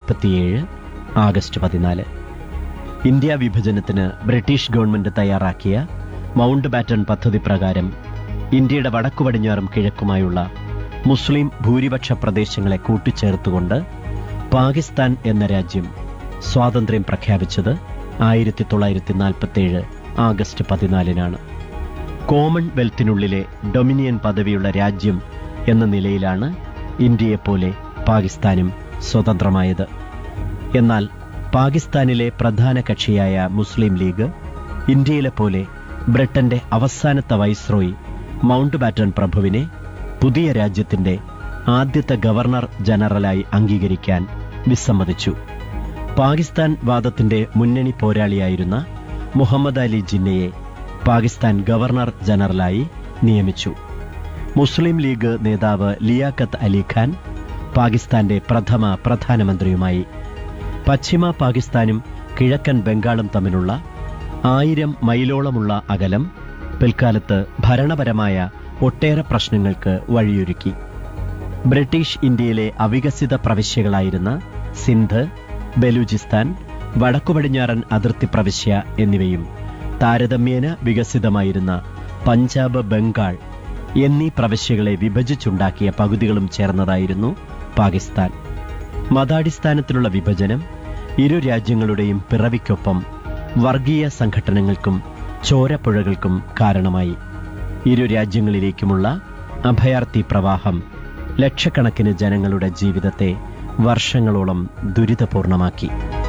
നാൽപ്പത്തിയേഴ് ആഗസ്റ്റ് പതിനാല് ഇന്ത്യ വിഭജനത്തിന് ബ്രിട്ടീഷ് ഗവൺമെന്റ് തയ്യാറാക്കിയ മൗണ്ട് ബാറ്റൺ പദ്ധതി പ്രകാരം ഇന്ത്യയുടെ വടക്കു പടിഞ്ഞാറും കിഴക്കുമായുള്ള മുസ്ലിം ഭൂരിപക്ഷ പ്രദേശങ്ങളെ കൂട്ടിച്ചേർത്തുകൊണ്ട് പാകിസ്ഥാൻ എന്ന രാജ്യം സ്വാതന്ത്ര്യം പ്രഖ്യാപിച്ചത് ആയിരത്തി തൊള്ളായിരത്തി നാൽപ്പത്തിയേഴ് ആഗസ്റ്റ് പതിനാലിനാണ് കോമൺവെൽത്തിനുള്ളിലെ ഡൊമിനിയൻ പദവിയുള്ള രാജ്യം എന്ന നിലയിലാണ് ഇന്ത്യയെപ്പോലെ പാകിസ്ഥാനും സ്വതന്ത്രമായത് എന്നാൽ പാകിസ്ഥാനിലെ പ്രധാന കക്ഷിയായ മുസ്ലിം ലീഗ് ഇന്ത്യയിലെ പോലെ ബ്രിട്ടന്റെ അവസാനത്തെ വൈസ്രോയി മൗണ്ട് ബാറ്റൺ പ്രഭുവിനെ പുതിയ രാജ്യത്തിന്റെ ആദ്യത്തെ ഗവർണർ ജനറലായി അംഗീകരിക്കാൻ വിസമ്മതിച്ചു പാകിസ്ഥാൻ വാദത്തിന്റെ മുന്നണി പോരാളിയായിരുന്ന മുഹമ്മദ് അലി ജിന്നയെ പാകിസ്ഥാൻ ഗവർണർ ജനറലായി നിയമിച്ചു മുസ്ലിം ലീഗ് നേതാവ് ലിയാഖത്ത് അലി ഖാൻ പാകിസ്ഥാന്റെ പ്രഥമ പ്രധാനമന്ത്രിയുമായി പശ്ചിമ പാകിസ്ഥാനും കിഴക്കൻ ബംഗാളും തമ്മിലുള്ള ആയിരം മൈലോളമുള്ള അകലം പിൽക്കാലത്ത് ഭരണപരമായ ഒട്ടേറെ പ്രശ്നങ്ങൾക്ക് വഴിയൊരുക്കി ബ്രിട്ടീഷ് ഇന്ത്യയിലെ അവികസിത പ്രവിശ്യകളായിരുന്ന സിന്ധ് ബലൂചിസ്ഥാൻ വടക്കുപടിഞ്ഞാറൻ അതിർത്തി പ്രവിശ്യ എന്നിവയും താരതമ്യേന വികസിതമായിരുന്ന പഞ്ചാബ് ബംഗാൾ എന്നീ പ്രവിശ്യകളെ വിഭജിച്ചുണ്ടാക്കിയ പകുതികളും ചേർന്നതായിരുന്നു പാകിസ്ഥാൻ മതാടിസ്ഥാനത്തിലുള്ള വിഭജനം ഇരു രാജ്യങ്ങളുടെയും പിറവിക്കൊപ്പം വർഗീയ സംഘടനകൾക്കും ചോരപ്പുഴകൾക്കും കാരണമായി ഇരു രാജ്യങ്ങളിലേക്കുമുള്ള അഭയാർത്ഥി പ്രവാഹം ലക്ഷക്കണക്കിന് ജനങ്ങളുടെ ജീവിതത്തെ വർഷങ്ങളോളം ദുരിതപൂർണമാക്കി